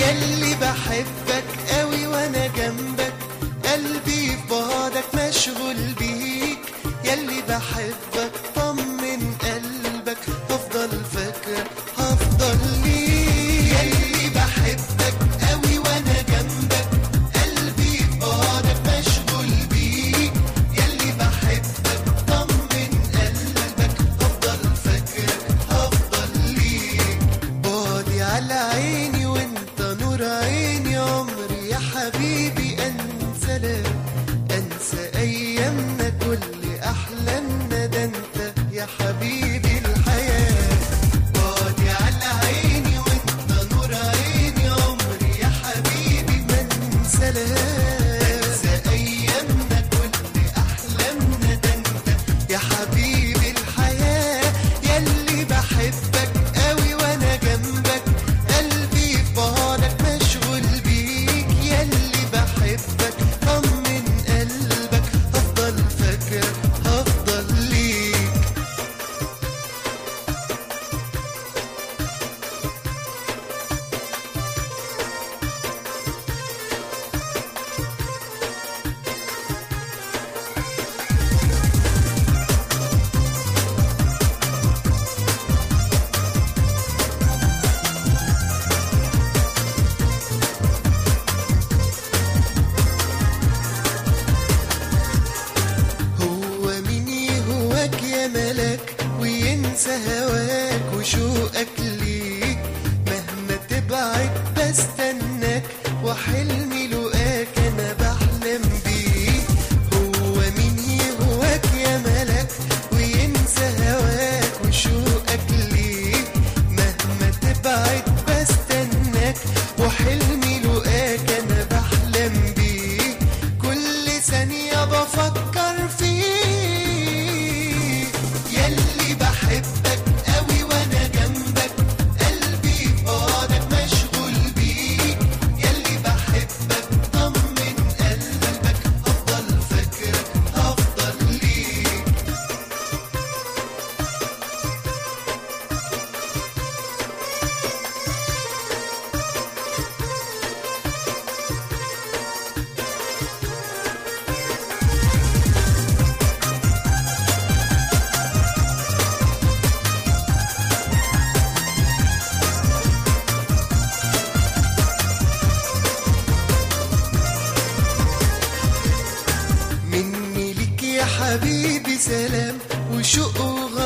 ياللي بحبك قوي وانا جنبك قلبي في بعدك مشغول بيك ياللي بحبك طمن قلبك هفضل فاكرك هفضل ليك ياللي بحبك قوي وانا جنبك قلبي في بعدك مشغول بيك ياللي بحبك طمن قلبك هفضل فاكرك هفضل ليك بعدي على عيني وانت نور عيني عمري يا حبيبي انسى لك انسى ايامنا كل احلامنا ده انت يا حبيبي الحياه بعدي على عيني وانت نور عيني عمري يا حبيبي ما انسى لك انسى ايامنا كل احلامنا ده انت يا حبيبي الحياه ياللي بحبك قوي وانا جنبك قلبي في بعدك مشغول بيك ياللي بحبك طمن قلبك هفضل فاكرك هفضل ليك هو مين يهواك يا ملك وينسى هواك وشوقك ليك مهما تبعد بستناك وحلمي لقاك انا بحلم بيك هو مين يهواك يا ملك وينسى هواك وشوقك ليك مهما تبعد بستناك وحلمي لقاك انا بحلم بيك كل ثانية بفكر فيك ياللي بحبك قوي وانا جنبك قلبي في بعدك مشغول بيك ياللي بحبك طمن قلبك هفضل فاكرك هفضل ليك مني ليك يا حبيبي سلام وشوق وغرام